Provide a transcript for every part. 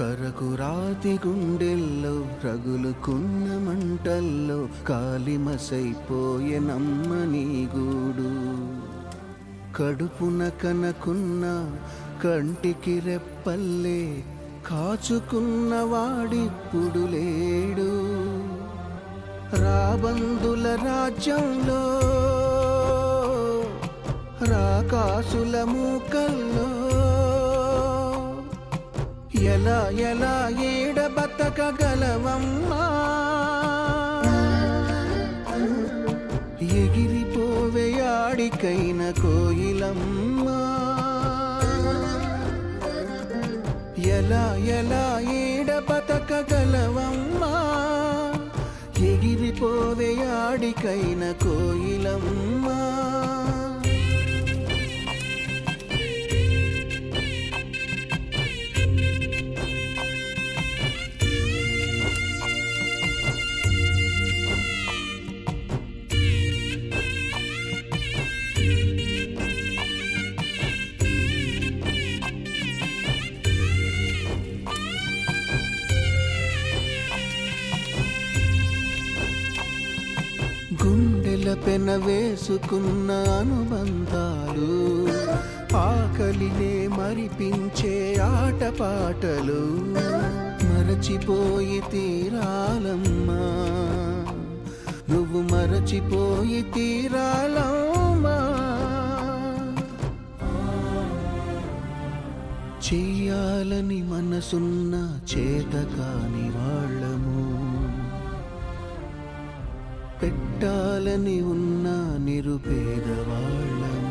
కరకు రాతి గుండెల్లో రగులుకున్న మంటల్లో కాలిమసైపోయే నమ్మని గూడు కడుపున కనకున్న కంటికి రెప్పల్లే కాచుకున్న వాడిప్పుడు లేడు రాబందుల రాజ్యంలో రాకాసుల మూకల్లో ఎలా ఎలా ఏడ బతకగలవమ్మా ఎగిరిపోవే ఆడికైన కోయిలమ్మా ఎలా ఎలా ఏడ బతకగలవమ్మా ఎగిరిపోవే ఆడికైన కోయిలమ్మా గుండెల పెన వేసుకున్న అనుబంధాలు ఆకలినే మరిపించే ఆటపాటలు మరచిపోయి తీరాలమ్మా నువ్వు మరచిపోయి తీరాలమ్మా చెయ్యాలని మనసున్న చేత కాని వాళ్ళము పెట్టాలని ఉన్న నిరుపేదవాళ్ళము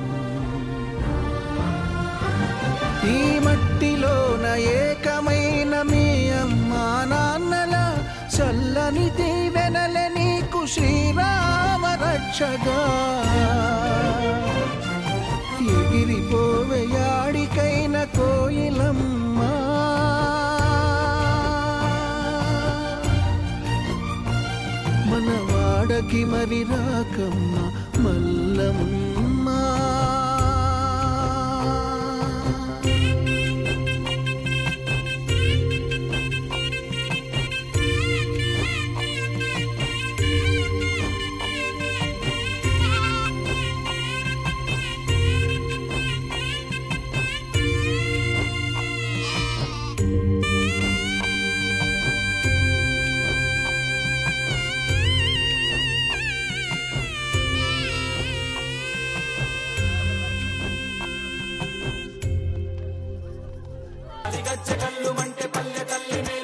ఈ మట్టిలోన ఏకమైన మీ అమ్మా నాన్నల చల్లని దీవెనలే నీకు శ్రీరామ రక్షగా ఎగిరిపోవయాడికైన కోయిలమ్మా మన వాడకి మరి రాకమ్మ మల్లమ్మ గచ్చ కల్లు మంటే పల్లె తల్లి